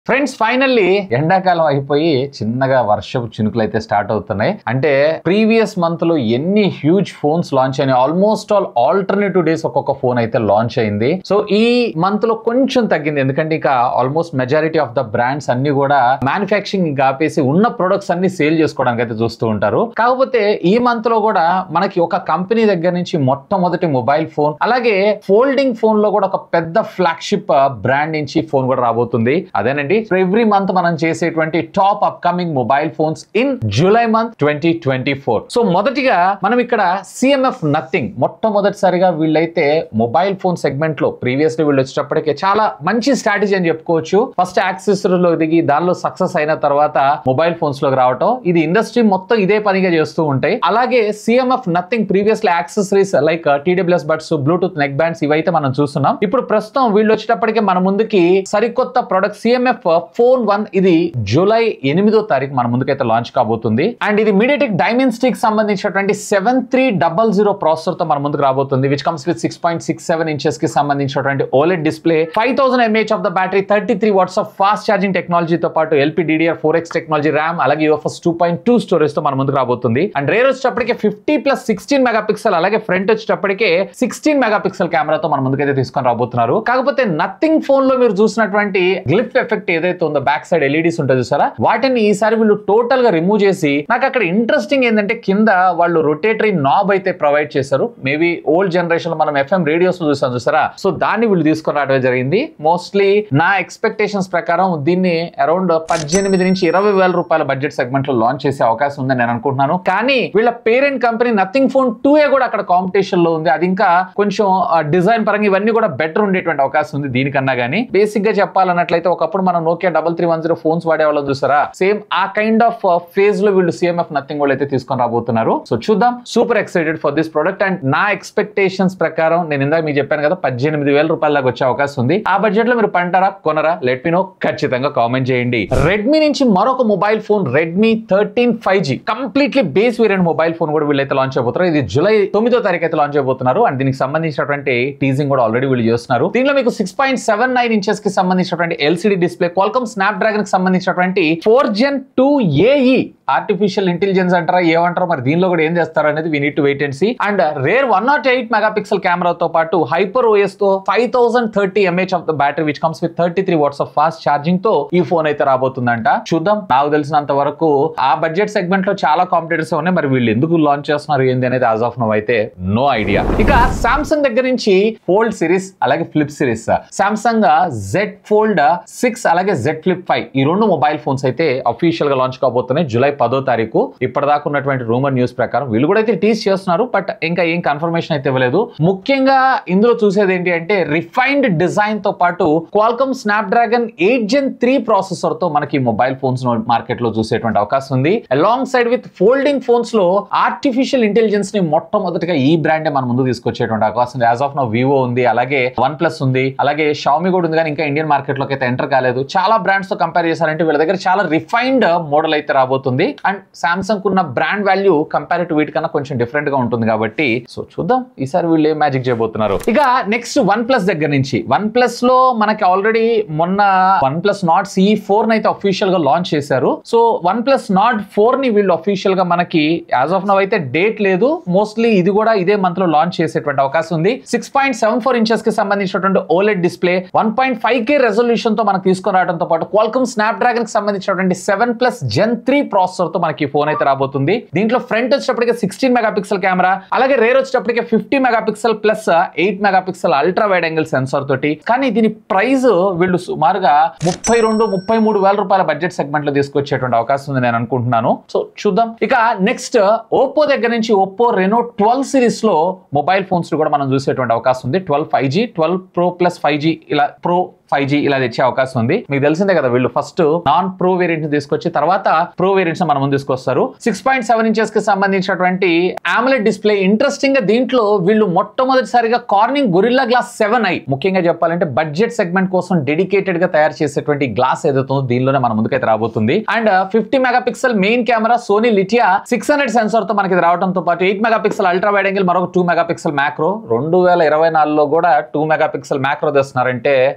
Friends finally ఎండాకాలం అయిపోయి చిన్నగా వర్షపు చినుకులు అయితే స్టార్ట్ అవుతున్నాయి అంటే ప్రీవియస్ మంత్ లో ఎన్ని హ్యూజ్ ఫోన్స్ లాంచ్ అయినాయి ఆల్మోస్ట్ ఆల్ ఆల్టర్నేటివ్ డేస్ ఒక్కొక్క ఫోన్ అయితే లాంచ్ అయింది సో ఈ మంత్ లో కొంచెం తగ్గింది ఎందుకంటే ఇక almost majority of the brands అన్ని కూడా మ్యానుఫ్యాక్చరింగ్ ఆపేసి ఉన్న ప్రొడక్ట్స్ అన్ని సేల్ చేసుకోవడానికి అయితే చూస్తూ ఉంటారు కాకపోతే ఈ మంత్ లో కూడా మనకి ఒక కంపెనీ దగ్గర నుంచి మొట్టమొదటి మొబైల్ ఫోన్ అలాగే ఫోల్డింగ్ ఫోన్ లో కూడా ఒక పెద్ద ఫ్లాగ్షిప్ బ్రాండ్ నుంచి ఫోన్ కూడా రాబోతుంది అదేనండి ఎవ్రీ మంత్ మనం చేసేటువంటి top upcoming mobile phones in July month twenty twenty four so మొదటిగా మనం ఇక్కడ సిఎంఎఫ్ నథింగ్ మొట్టమొదటిసారిగా వీళ్ళైతే మొబైల్ ఫోన్ సెగ్మెంట్ లో ప్రీవియస్లీ వీళ్ళు వచ్చేటప్పటికే చాలా మంచి స్ట్రాటజీ అని చెప్పుకోవచ్చు ఫస్ట్ యాక్సెసరీస్ లో దిగి దానిలో సక్సెస్ అయిన తర్వాత మొబైల్ ఫోన్స్ లోకి రావటం ఇది ఇండస్ట్రీ మొత్తం ఇదే పనిగా చేస్తూ ఉంటాయి అలాగే CMF Nothing previously accessories like TWS buds Bluetooth neck bands ఇవైతే మనం చూస్తున్నాం ఇప్పుడు ప్రస్తుతం వీళ్ళు వచ్చేటప్పటికే మన ముందుకి సరికొత్త ప్రొడక్ట్ సిఎంఎఫ్ ఫోన్ వన్ ఇది జూలై ఎనిమిదో తారీఖు మన ముందుకైతే లాంచ్ కాబోతుంది అండ్ ఇది మీడియాటెక్ డైమెన్స్టిక్ సంబంధించినటువంటి seven three double zero processor తో మన ముందుకు రాబోతుంది which comes with six point six seven inches కి సంబంధించినటువంటి OLED display five thousand mAh of the battery thirty three watts of fast charging టెక్నాలజీతో పాటు LP DDR four X technology RAM అలాగే UFS two point two storage తో మన ముందుకు రాబోతుంది and rear వచ్చేటప్పటికే fifty plus sixteen mega pixel అలాగే front వచ్చేటప్పటికే సిక్స్టీన్ మెగా పిక్సెల్ కెమెరాతో మన ముందుకైతే తీసుకొని రాబోతున్నారు కాకపోతే నథింగ్ ఫోన్ లో మీరు చూసినటువంటి గ్లిఫ్ ఎఫెక్ట్ ఏదైతే ఉందో బ్యాక్ సైడ్ ఎల్ఈడీస్ ఉంటుంది చూసారా వాటిని ఈసారి వీళ్ళు టోటల్ గా రిమూవ్ చేసి నాకు అక్కడ ఇంట్రెస్టింగ్ ఏంటంటే కింద వాళ్ళు రొటేటరీ నాబ్ అయితే ప్రొవైడ్ చేశారు మేబీ ఓల్డ్ జనరేషన్ లో మనం ఎఫ్ఎం రేడియోస్ చూసాం చూసారా సో దాన్ని వీళ్ళు తీసుకొని రావడం జరిగింది మోస్ట్లీ నా ఎక్స్పెక్టేషన్స్ ప్రకారం దీన్ని అరౌండ్ పద్దెనిమిది నుంచి ఇరవై వేల రూపాయల బడ్జెట్ సెగ్మెంట్ లో లాంచ్ చేసే అవకాశం ఉందని నేను అనుకుంటున్నాను కానీ వీళ్ళ parent company Nothing phone two A కూడా అక్కడ కాంపిటీషన్ లో ఉంది అది ఇంకా కొంచెం డిజైన్ పరంగా ఇవన్నీ కూడా బెటర్ ఉండేటువంటి అవకాశం ఉంది దీనికన్నా గానీ బేసిక్ గా చెప్పాలన్నట్లయితే ఒకప్పుడు మనం Nokia double three one zero phones వాడేవాళ్ళం చూసారా సేమ్ ఆ కైండ్ ఆఫ్ ఫేజ్ లో వీళ్ళు సిఎంఎఫ్ నథింగ్ వాళ్ళు అయితే తీసుకొని రాబోతున్నారు సో చూద్దాం super excited for this product and నా ఎక్స్పెక్టేషన్స్ ప్రకారం నేను ఇందాక మీకు చెప్పాను కదా పద్దెనిమిది వేల రూపాయల దాకా వచ్చే అవకాశం ఉంది ఆ బడ్జెట్ లో మీరు పంటారా కొనరా లెట్ మీ నో ఖచ్చితంగా కామెంట్ చేయండి రెడ్మీ నుంచి మరొక mobile phone Redmi thirteen five G completely base variant mobile phone కూడా వీళ్ళైతే లాంచ్ అయిపోతారు ఇది జూలై తొమ్మిదో తారీఖు అయితే లాంచ్ అయిపోతున్నారు అండ్ దీనికి సంబంధించినటువంటి టీజింగ్ కూడా ఆల్రెడీ వీళ్ళు చేస్తున్నారు దీనిలో మీకు six point seven nine inches కి సంబంధించినటువంటి LCD display Qualcomm Snapdragon కి సంబంధించినటువంటి four gen two AE artificial intelligence అంటారా ఏమంటారో మరి దీనిలో కూడా ఏం చేస్తారు అనేది we need to wait and see and rear one nought eight mega pixel కెమెరాతో పాటు హైపర్ ఓఎస్ తో five thousand thirty mAh of the battery which comes with thirty three watts of fast charging తో ఈ phone అయితే రాబోతుందంట చూద్దాం నాకు తెలిసినంత వరకు ఆ బడ్జెట్ సెగ్మెంట్ లో చాలా కాంపిటేటర్స్ ఉన్నాయి మరి వీళ్ళు ఎందుకు లాంచ్ చేస్తున్నారు ఏంది అనేది యాజ్ ఆఫ్ నో అయితే నో ఐడియా ఇక సామ్సంగ్ దగ్గర నుంచి ఫోల్డ్ సిరీస్ అలాగే flip series Samsung Z fold six అలాగే జెడ్ ఫ్లిప్ ఫైవ్ ఈ రెండు మొబైల్ ఫోన్స్ అయితే అఫీషియల్ గా లాంచ్ కాబోతున్నాయి జూలై పదో తారీఖు ఇప్పటిదాకా ఉన్నటువంటి రూమర్ న్యూస్ ప్రకారం వీళ్ళు కూడా అయితే టీస్ చేస్తున్నారు బట్ ఇంకా ఏం కన్ఫర్మేషన్ అయితే ఇవ్వలేదు ముఖ్యంగా ఇందులో చూసేది ఏంటి అంటే రిఫైన్డ్ డిజైన్ తో పాటు Qualcomm Snapdragon eight gen three processor తో మనకి మొబైల్ ఫోన్స్ మార్కెట్ లో చూసేటువంటి అవకాశం ఉంది alongside with folding phones లో ఆర్టిఫిషియల్ ఇంటెలిజెన్స్ ని మొట్టమొదటిగా ఈ బ్రాండ్ మన ముందు తీసుకొచ్చేటువంటి అవకాశం ఉంది యాజ్ ఆఫ్ నో వివో ఉంది అలాగే వన్ ప్లస్ ఉంది అలాగే షామి కూడా ఉంది కానీ ఇంకా ఇండియన్ మార్కెట్ లోకి అయితే ఎంటర్ కాలేదు చాలా బ్రాండ్స్ తో కంపేర్ చేశారంటే వీళ్ళ దగ్గర చాలా రిఫైన్డ్ మోడల్ అయితే రాబోతుంది అండ్ సామ్సంగ్ ఉన్న బ్రాండ్ వాల్యూ కంపేర్ టు వీటికన్నా కొంచెం డిఫరెంట్ గా ఉంటుంది కాబట్టి సో చూద్దాం ఈసారి వీళ్ళు ఏ మ్యాజిక్ చేయబోతున్నారు ఇక నెక్స్ట్ వన్ ప్లస్ దగ్గర నుంచి వన్ ప్లస్ లో మనకి ఆల్రెడీ మొన్న OnePlus Nord C four అయితే అఫీషియల్ గా లాంచ్ చేశారు so OnePlus Nord four ని వీళ్ళు అఫీషియల్ గా మనకి యాజ్ ఆఫ్ నవ్ అయితే డేట్ లేదు మోస్ట్లీ ఇది కూడా ఇదే మంత్ లో లాంచ్ చేసేటువంటి అవకాశం ఉంది six point seven four inches కి సంబంధించినటువంటి OLED display one point five K resolution తో మనకి తీసుకొని రావడంతో పాటు క్వాల్కమ్ స్నాప్ డ్రాగన్ కి సంబంధించినటువంటి seven plus gen three processor తో మనకి ఫోన్ అయితే రాబోతుంది దీంట్లో ఫ్రంట్ వచ్చేటప్పటికి సిక్స్టీన్ మెగా పిక్సెల్ కెమెరా అలాగే రేర్ వచ్చేటప్పటికి fifty mega pixel plus eight mega pixel ultra wide angle sensor తోటి కానీ దీని ప్రైస్ వీళ్ళు సుమారుగా ముప్పై రెండు ముప్పై మూడు వేల రూపాయల బడ్జెట్ సెగ్మెంట్ లో తీసుకొచ్చేటువంటి అవకాశం ఉంది నేను అనుకుంటున్నాను సో చూద్దాం ఇక నెక్స్ట్ ఓప్పో దగ్గర నుంచి ఓప్పో రెనో ట్వెల్వ్ సిరీస్ లో మొబైల్ ఫోన్స్ కూడా మనం చూసేటువంటి అవకాశం ఉంది twelve five G twelve pro plus five G ఇలా ప్రో ఫైవ్ జీ ఇలా తెచ్చే అవకాశం ఉంది మీకు తెలిసిందే కదా వీళ్ళు ఫస్ట్ నాన్ ప్రో వేరియంట్ ని తీసుకొచ్చి తర్వాత ప్రో వేరియంట్స్ మన ముందు తీసుకొస్తారు సిక్స్ పాయింట్ సెవెన్ ఇంచెస్ కి సంబంధించినటువంటి ఆమ్లెట్ డిస్ప్లే ఇంట్రెస్టింగ్ గా దీంట్లో వీళ్ళు మొట్టమొదటిసారిగా Corning Gorilla Glass seven I ముఖ్యంగా చెప్పాలంటే బడ్జెట్ సెగ్మెంట్ కోసం డెడికేటెడ్ గా తయారు చేసేటువంటి గ్లాస్ ఏదైతే ఉందో దీనిలోనే మన ముందుకైతే రాబోతుంది and fifty mega pixel main camera Sony Lytia six hundred sensor తో మనకి ఇది రావడంతో పాటు eight mega pixel ultra wide angle మరొక టూ మెగా పిక్సెల్ మ్యాక్రో రెండు వేల ఇరవై నాలుగులో కూడా టూ మెగా పిక్సెల్ మ్యాక్రో తెస్తున్నారంటే ఒప్పో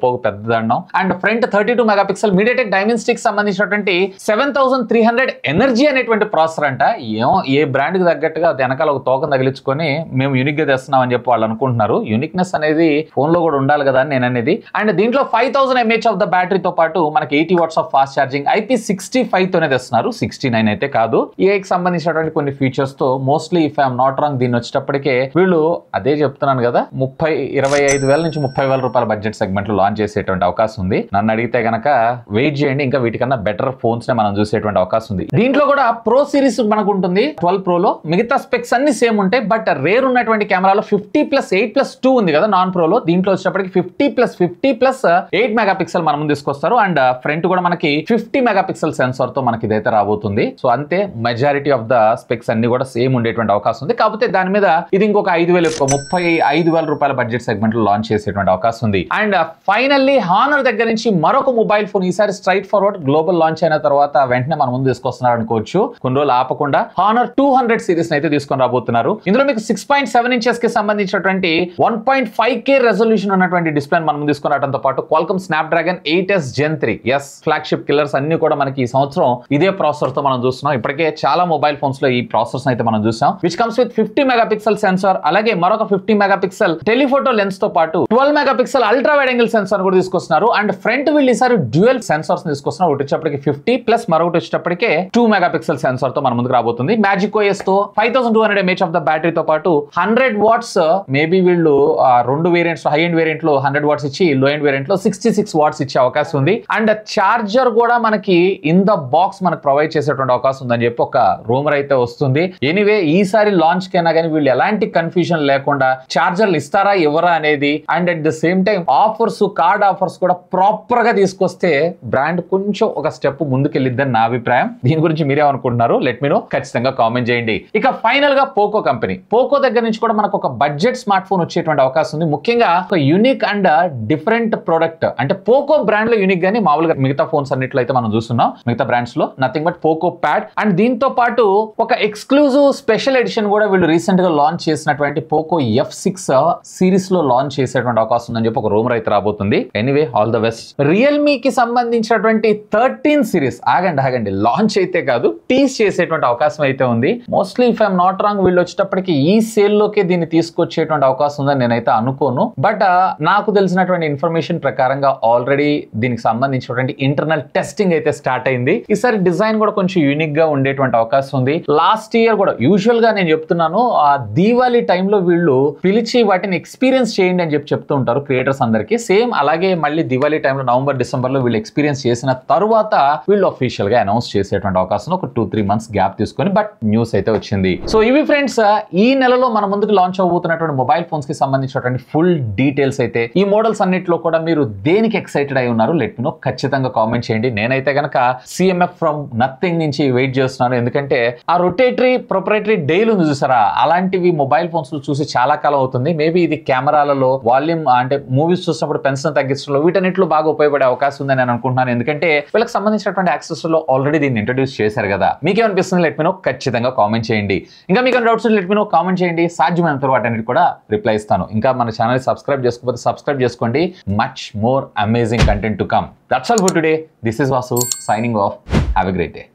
పోకు పెద్ద దండం and front thirty two mega pixel MediaTek Dimensity సంబంధించినటువంటి seven thousand three hundred energy అనేటువంటి ప్రాసెసర్ అంట ఏమో ఏ బ్రాండ్ కి తగ్గట్టుగా వెనకాల ఒక తోకం తగిలించుకొని మేము యూనిక్ గా తెస్తున్నాం అని చెప్పి వాళ్ళు అనుకుంటున్నారు యూనిక్నెస్ అనేది ఫోన్ లో కూడా ఉండాలి కదా అని నేను అనేది అండ్ దీంట్లో five thousand mAh of the బ్యాటరీతో పాటు మనకి eighty watts of fast charging IP sixty five తోనే తెస్తున్నారు సిక్స్టీ నైన్ అయితే కాదు ఏకి సంబంధించినటువంటి కొన్ని ఫీచర్స్ తో mostly if I'm not wrong దీన్ని వచ్చేటప్పటికే వీళ్ళు అదే చెప్తున్నాను కదా ముప్పై ఇరవై ఐదు వేల నుంచి ముప్పై వేల రూపాయల బడ్జెట్ సెగ్మెంట్ లో లాంచ్ చేసేటువంటి అవకాశం ఉంది నన్ను అడిగితే గనక వెయిట్ చేయండి ఇంకా వీటికన్నా బెటర్ ఫోన్స్ నే మనం చూసేటువంటి అవకాశం ఉంది దీంట్లో కూడా ప్రో సిరీస్ మనకు ఉంటుంది ట్వెల్వ్ ప్రో లో మిగతా స్పెక్స్ అన్ని సేమ్ ఉంటాయి బట్ రేర్ ఉన్నటువంటి కెమెరాలో fifty plus eight plus two ఉంది కదా నాన్ ప్రో లో దీంట్లో వచ్చేటప్పటికి fifty plus fifty plus eight mega pixel మనం ముందు తీసుకొస్తారు అండ్ ఫ్రంట్ కూడా మనకి ఫిఫ్టీ మెగా పిక్సెల్ సెన్సార్ తో మనకి ఇదైతే రాబోతుంది సో అంతే మెజారిటీ ఆఫ్ ద స్పెక్స్ అన్ని కూడా సేమ్ ఉండేటువంటి అవకాశం ఉంది కాకపోతే దాని మీద ఇది ఇంకొక ఐదు వేలు ఎక్కువ ముప్పై ఐదు వేల రూపాయల బడ్జెట్ సెగ్మెంట్ లో లాంచ్ చేసేటువంటి అవకాశం ఉంది అండ్ ఫైనల్లీ హానర్ దగ్గర నుంచి మరొక మొబైల్ ఫోన్ ఈసారి స్ట్రైట్ ఫార్వర్డ్ గ్లోబల్ లాంచ్ అయిన తర్వాత వెంటనే మన ముందు తీసుకొస్తున్నారు అనుకోవచ్చు కొన్ని రోజులు ఆపకుండా హానర్ టూ హండ్రెడ్ సిరీస్ అయితే తీసుకొని రాబోతున్నారు ఇందులో మీకు సిక్స్ పాయింట్ సెవెన్ ఇంచెస్ కి సంబంధించినటువంటి one point five K resolution ఉన్నటువంటి డిస్ప్లే మనం ముందు తీసుకొని రావడంతో పాటు Qualcomm Snapdragon eight S gen three S flagship killers అన్ని కూడా మనకి ఈ సంవత్సరం ఇదే ప్రాసెసర్ తో మనం చూస్తున్నాం ఇప్పటికే చాలా మొబైల్ ఫోన్స్ లో ఈ ప్రాసెసర్స్ అయితే మనం చూసాం which comes with fifty mega pixel sensor అలాగే మరొక fifty mega pixel telephoto lens తో పాటు twelve mega pixel ultra wide angle sensor కూడా తీసుకొస్తున్నారు అండ్ ఫ్రంట్ వీళ్ళు ఈసారి డ్యూయల్ సెన్సార్స్ తీసుకొస్తున్నారు ఒకటి వచ్చేటప్పటికి ఫిఫ్టీ ప్లస్ మరొకటి వచ్చేటప్పటికే టూ మెగా పిక్సెల్ సెన్సార్ తో మన ముందుకు రాబోతుంది మ్యాజిక్ ఓఎస్ తో five thousand two hundred mAh of the battery తో పాటు హండ్రెడ్ వాట్స్ మేబీ వీళ్ళు ఆ, రెండు వేరియంట్స్ హై ఎండ్ వేరియంట్ లో హండ్రెడ్ వాట్స్ ఇచ్చి లో ఎండ్ వేరియంట్ లో సిక్స్టీ సిక్స్ వాట్స్ ఇచ్చే అవకాశం ఉంది అండ్ చార్జర్ కూడా మనకి ఇన్ ద బాక్స్ మనకు ప్రొవైడ్ చేసేటువంటి అవకాశం ఉందని చెప్పి ఒక రూమర్ అయితే వస్తుంది ఎనీవే ఈసారి లాంచ్ కైనా కానీ వీళ్ళు ఎలాంటి కన్ఫ్యూజన్ లేకుండా చార్జర్లు ఇస్తారా ఇవ్వరా అనేది and at the same time offers card offers కూడా ప్రాపర్ గా తీసుకొస్తే బ్రాండ్ కొంచెం ఒక స్టెప్ ముందుకెళ్ళిద్దని నా అభిప్రాయం దీని గురించి మీరేమనుకుంటున్నారు లెట్ మీ నో ఖచ్చితంగా కామెంట్ చేయండి ఇక ఫైనల్ గా పోకో కంపెనీ పోకో దగ్గర నుంచి కూడా మనకు ఒక బడ్జెట్ స్మార్ట్ ఫోన్ వచ్చేటువంటి అవకాశం ఉంది ముఖ్యంగా ఒక యూనిక్ అండ్ డిఫరెంట్ ప్రోడక్ట్ అంటే పోకో బ్రాండ్ లో యూనిక్ గానీ మామూలుగా మిగతా ఫోన్స్ అన్నిట్లో అయితే మనం చూస్తున్నాం మిగతా బ్రాండ్స్ లో nothing but Poco pad and దీంతో పాటు ఒక ఎక్స్క్లూజివ్ స్పెషల్ ఎడిషన్ కూడా వీళ్ళు రీసెంట్ గా లాంచ్ చేసినటువంటి పోకో ఎఫ్ సిక్స్ సిరీస్ లో లాంచ్ చేసేటువంటి అవకాశం ఉందని చెప్పి ఒక రూమర్ అయితే రాబోతుంది anyway all the best Realme కి సంబంధించినటువంటి థర్టీన్ సిరీస్ ఆగండి ఆగండి లాంచ్ అయితే కాదు టీస్ చేసేటువంటి అవకాశం అయితే ఉంది mostly if I'm not wrong వీళ్ళు వచ్చేటప్పటికి ఈ సేల్ లోకే దీన్ని తీసుకొచ్చేటువంటి అవకాశం ఉందని నేనైతే అనుకోను బట్ నాకు తెలిసినటువంటి ఇన్ఫర్మేషన్ ప్రకారంగా ఆల్రెడీ దీనికి సంబంధించినటువంటి ఇంటర్నల్ టెస్టింగ్ అయితే స్టార్ట్ అయింది ఈసారి డిజైన్ కూడా కొంచెం యూనిక్ గా ఉండేటువంటి అవకాశం ఉంది లాస్ట్ ఇయర్ కూడా యూజువల్ గా నేను చెప్తున్నాను ఆ దీవాళీ టైంలో వీళ్ళు పిలిచి వాటిని ఎక్స్పీరియన్స్ చేయండి అని చెప్పి చెప్తూ ఉంటారు క్రియేటర్స్ అందరికి సేమ్ అలాగే మళ్ళీ దివాళీ టైంలో నవంబర్ డిసెంబర్ లో వీళ్ళు ఎక్స్పీరియన్స్ చేసిన తరువాత వీళ్ళు అఫీషియల్ గా అనౌన్స్ చేసేటువంటి అవకాశం ఉంది. ఒక టూ త్రీ మంత్స్ గ్యాప్ తీసుకొని బట్ న్యూస్ అయితే వచ్చింది సో ఇవి ఫ్రెండ్స్ ఈ నెలలో మన ముందుకు లాంచ్ అవబోతున్నటువంటి మొబైల్ ఫోన్స్ కి సంబంధించినటువంటి ఫుల్ డీటెయిల్స్ అయితే ఈ మోడల్స్ అన్నిట్లో కూడా మీరు దేనికి ఎక్సైటెడ్ అయి ఉన్నారు లెట్ నో ఖచ్చితంగా కామెంట్ చేయండి నేనైతే గనక సిఎంఎఫ్ ఫ్రమ్ నథింగ్ నుంచి వెయిట్ చేస్తున్నాను ఎందుకంటే ఆ రొటేటరీ ప్రొపరేటరీ డైల్ ఉంది చూసారా అలాంటివి మొబైల్ ఫోన్స్ లో చూసి చాలా కాలం అవుతుంది మేబీ ఇది కెమెరాలలో వాల్యూమ్ అంటే మూవీస్ చూసినప్పుడు పెన్షన్ తగ్గించడంలో వీటన్నిటిలో బాగా ఉపయోగపడే అవకాశం ఉందని నేను అనుకుంటున్నాను ఎందుకంటే వీళ్ళకి సంబంధించినటువంటి యాక్సెస్ లో ఆల్రెడీ దీన్ని ఇంట్రడ్యూస్ చేశారు కదా మీకేమనిపిస్తుంది లెట్ మీ నో ఖచ్చితంగా కామెంట్ చేయండి ఇంకా మీకు doubts let me know comment చేయండి సాధ్యమైనంత వాటన్నిటి కూడా రిప్లై ఇస్తాను ఇంకా మన ఛానల్ సబ్స్క్రైబ్ చేసుకోకపోతే సబ్స్క్రైబ్ చేసుకోండి much more amazing content to come that's all for today this is Vasu signing off have a great day